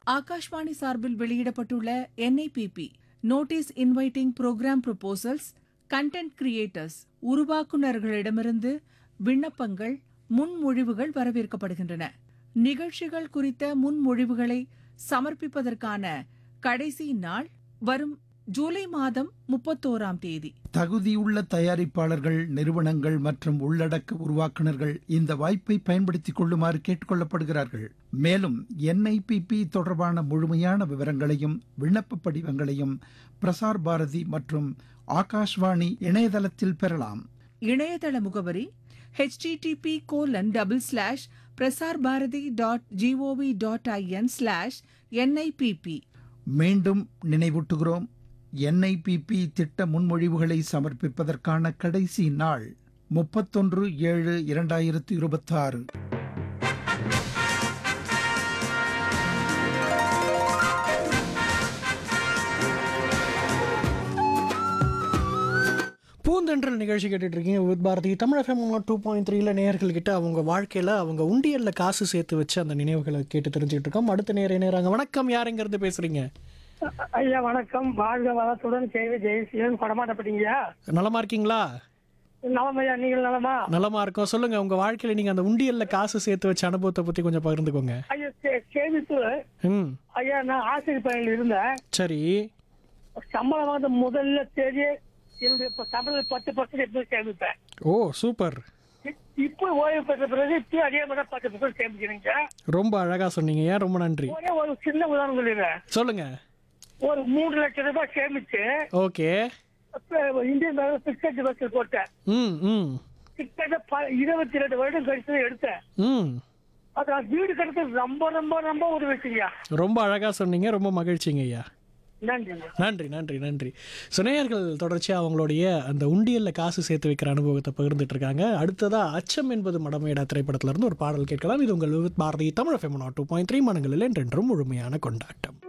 ஆகாஷ்வாணி சார்பில் வெளியிடப்பட்டுள்ள NIPP notice inviting programme proposals content creators உருவாக்குநர்களிடமிருந்து விண்ணப்பங்கள் முன்மொழிவுகள் வரவேற்கப்படுகின்றன நிகழ்ச்சிகள் குறித்த முன்மொழிவுகளை சமர்ப்பிப்பதற்கான கடைசி நாள் வரும் ஜூலை மாதம் முப்பத்தோராம் தேதி தகுதியுள்ள தயாரிப்பாளர்கள் நிறுவனங்கள் மற்றும் உள்ளடக்க உருவாக்குனர்கள் இந்த வாய்ப்பை பயன்படுத்திக் கொள்ளுமாறு கேட்டுக்கொள்ளப்படுகிறார்கள் மேலும் என்ஐபிபி தொடர்பான முழுமையான விவரங்களையும் விண்ணப்ப படிவங்களையும் பிரசார் பாரதி மற்றும் ஆகாஷ்வாணி இணையதளத்தில் பெறலாம் இணையதள முகவரி http colon double slash Prasar Bharati dot GOV dot IN slash NIPP மீண்டும் நினைவூட்டுகிறோம் என்ஐபிபி திட்ட முன்மொழிவுகளை சமர்ப்பிப்பதற்கான கடைசி நாள் முப்பத்தொன்று ஏழு இரண்டாயிரத்து இருபத்தாறு பூந்தென்றல் நிகழ்ச்சி கேட்டுட்டு இருக்கீங்க Vividh Bharati Tamil FM two point த்ரீல நேயர்கள்கிட்ட அவங்க வாழ்க்கையில் அவங்க உண்டியலில் காசு சேர்த்து வச்சு அந்த நினைவுகளை கேட்டு தெரிஞ்சுட்டு இருக்கோம் அடுத்த நேர நேராங்க வணக்கம் யாருங்கிறது பேசுறீங்க ஐயா வணக்கம் வாழ்க வளத்துடன் கேள்வி ஜெயசீலன் படமாட்டப்பட்டீங்கயா நலமா இருக்கீங்களா நலமையா நீங்கள் நலமா நலமா இருக்கோம் சொல்லுங்க உங்க வாழ்க்கையில நீங்க அந்த உண்டியல்ல காசு சேர்த்து வச்ச அனுபவத்தை பத்தி கொஞ்சம் பகிர்ந்துக்கோங்க ஐயா கே- கேள்வித்து ம் ஐயா நான் ஆசிரியர் பணியில் இருந்தேன் சரி சம்பளம் வந்து முதல்ல தேதி என்னுடைய இப்ப சம்பளம் பத்து பர்சன்ட் எப்படி சேமிப்பேன் ஓ சூப்பர் இ- இப்போ ஓய்வு பெற்ற பிறகு இப்போ அதே மாதிரி பத்து பர்சன்ட் சேமிக்கிறீங்க ரொம்ப அழகா சொன்னீங்க ஏன் ரொம்ப நன்றி ஒரே ஒரு சின்ன உதாரணம் சொல்லிடுறேன் சொல்லுங்க ஒரு மூன்று லட்சம் ரூபாய் சேமிச்சு ஓகே அப்ப இந்தியன் பேங்க் பிக்சட் டிபாசிட் போட்டேன் ம் ம் கிட்டத்தட்ட ப- இருபத்தி ரெண்டு வருடம் கழிச்சு தான் எடுத்தேன் ம் அது நான் வீடு கட்டுறது ரொம்ப ரொம்ப ரொம்ப உதவிச்சுங்கய்யா ரொம்ப அழகா சொன்னீங்க ரொம்ப மகிழ்ச்சிங்க ஐயா நன்றிங்க நன்றி நன்றி நன்றி சுனேயர்கள் தொடர்ச்சியாக அவங்களுடைய அந்த உண்டியல்ல காசு சேர்த்து வைக்கிற அனுபவத்தை பகிர்ந்துட்டு இருக்காங்க அடுத்ததா அச்சம் என்பது மடமேடா திரைப்படத்துல இருந்து ஒரு பாடல் கேட்கலாம் இது உங்கள் விவித் பாரதி தமிழ் ஃபெமனா டூ பாயிண்ட் த்ரீ மனங்களில் என்றென்றும் முழுமையான கொண்டாட்டம்